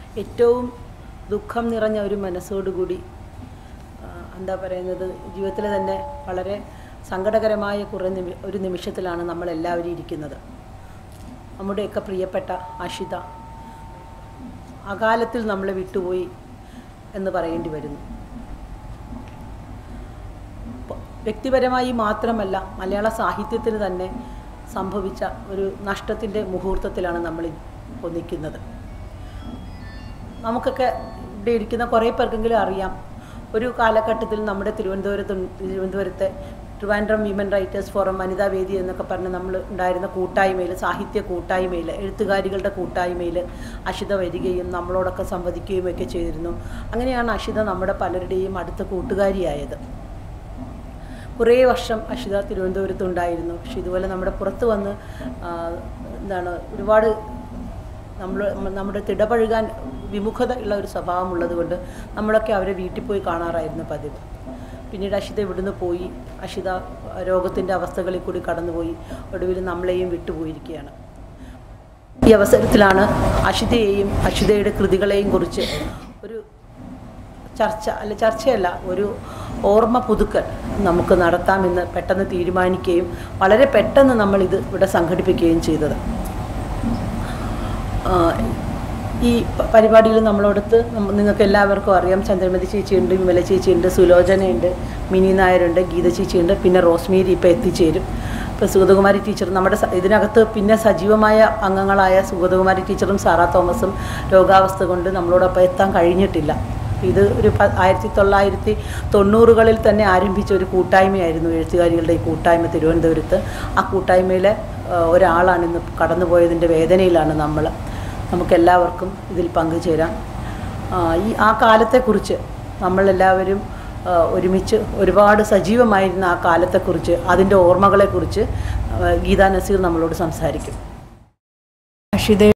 ഏറ്റവും ദുഃഖം നിറഞ്ഞ ഒരു മനസ്സോടുകൂടി ആ, എന്താ പറയുന്നത് ജീവിതത്തിൽ തന്നെ വളരെ സങ്കടകരമായ കുറേ നിമി ഒരു നിമിഷത്തിലാണ് നമ്മളെല്ലാവരും ഇരിക്കുന്നത് നമ്മുടെയൊക്കെ പ്രിയപ്പെട്ട അഷിത അകാലത്തിൽ നമ്മളെ വിട്ടുപോയി എന്ന് പറയേണ്ടി വരുന്നു പ- വ്യക്തിപരമായി മാത്രമല്ല മലയാള സാഹിത്യത്തിന് തന്നെ സംഭവിച്ച ഒരു നഷ്ടത്തിൻ്റെ മുഹൂർത്തത്തിലാണ് നമ്മൾ ഇപ്പോൾ നിൽക്കുന്നത് നമുക്കൊക്കെ ഇവിടെ ഇരിക്കുന്ന കുറേ പേർക്കെങ്കിലും അറിയാം ഒരു കാലഘട്ടത്തിൽ നമ്മുടെ തിരുവനന്തപുരത്ത് തിരുവനന്തപുരത്തെ ട്രിവാൻഡ്രം വിമൻ റൈറ്റേഴ്സ് ഫോറം വനിതാ വേദി എന്നൊക്കെ പറഞ്ഞ് നമ്മൾ ഉണ്ടായിരുന്ന കൂട്ടായ്മയിൽ സാഹിത്യ കൂട്ടായ്മയിൽ എഴുത്തുകാരികളുടെ കൂട്ടായ്മയിൽ അഷിത വരികയും നമ്മളോടൊക്കെ സംവദിക്കുകയും ഒക്കെ ചെയ്തിരുന്നു അങ്ങനെയാണ് അഷിത നമ്മുടെ പലരുടെയും അടുത്ത കൂട്ടുകാരിയായത് കുറേ വർഷം അഷിത തിരുവനന്തപുരത്തുണ്ടായിരുന്നു പക്ഷെ ഇതുപോലെ നമ്മുടെ പുറത്ത് വന്ന് ആ, എന്താണ് ഒരുപാട് നമ്മൾ നമ്മുടെ തിടപഴകാൻ വിമുഖത ഉള്ള ഒരു സ്വഭാവമുള്ളത് കൊണ്ട് നമ്മളൊക്കെ അവരെ വീട്ടിൽ പോയി കാണാറായിരുന്നു പതിവ് പിന്നീട് അഷിത ഇവിടുന്ന് പോയി അഷിത രോഗത്തിൻ്റെ അവസ്ഥകളിൽ കൂടി കടന്നുപോയി ഒടുവിൽ നമ്മളെയും വിട്ടുപോയിരിക്കുകയാണ് ഈ അവസരത്തിലാണ് അഷിതയെയും അഷിതയുടെ കൃതികളെയും കുറിച്ച് ഒരു ചർച്ച അല്ല ചർച്ചയല്ല ഒരു ഓർമ്മ പുതുക്കൽ നമുക്ക് നടത്താമെന്ന് പെട്ടെന്ന് തീരുമാനിക്കുകയും വളരെ പെട്ടെന്ന് നമ്മൾ ഇത് ഇവിടെ സംഘടിപ്പിക്കുകയും ചെയ്തത് ആ, ഈ പ- പരിപാടിയിൽ നമ്മളോടത്ത് നമ്മ- നിങ്ങൾക്ക് എല്ലാവർക്കും അറിയാം ചന്ദ്രമതി ചേച്ചിയുണ്ട് വിമല ചേച്ചിയുണ്ട് സുലോചനയുണ്ട് മിനി നായരുണ്ട് ഗീത ചേച്ചിയുണ്ട് പിന്നെ റോസ്മേരി ഇപ്പോൾ എത്തിച്ചേരും ഇപ്പോൾ സുഗതകുമാരി ടീച്ചർ നമ്മുടെ സ- ഇതിനകത്ത് പിന്നെ സജീവമായ അംഗങ്ങളായ സുഗതകുമാരി ടീച്ചറും സാറാ തോമസും രോഗാവസ്ഥ കൊണ്ട് നമ്മളോടൊപ്പം എത്താൻ കഴിഞ്ഞിട്ടില്ല ഇത് ഒരു പ- ആയിരത്തി തൊള്ളായിരത്തി തൊണ്ണൂറുകളിൽ തന്നെ ആരംഭിച്ച ഒരു കൂട്ടായ്മയായിരുന്നു എഴുത്തുകാരികളുടെ ഈ കൂട്ടായ്മ തിരുവനന്തപുരത്ത് ആ കൂട്ടായ്മയിലെ ആ, ഒരാളാണ് ഇന്ന് കടന്നുപോയതിൻ്റെ വേദനയിലാണ് നമ്മൾ നമുക്കെല്ലാവർക്കും ഇതിൽ പങ്കുചേരാം ആ, ഈ ആ കാലത്തെക്കുറിച്ച് നമ്മളെല്ലാവരും ആ, ഒരുമിച്ച് ഒരുപാട് സജീവമായിരുന്ന ആ കാലത്തെക്കുറിച്ച് അതിൻ്റെ ഓർമ്മകളെക്കുറിച്ച് ആ, ഗീതാ നസീർ നമ്മളോട് സംസാരിക്കും അഷിതയുടെ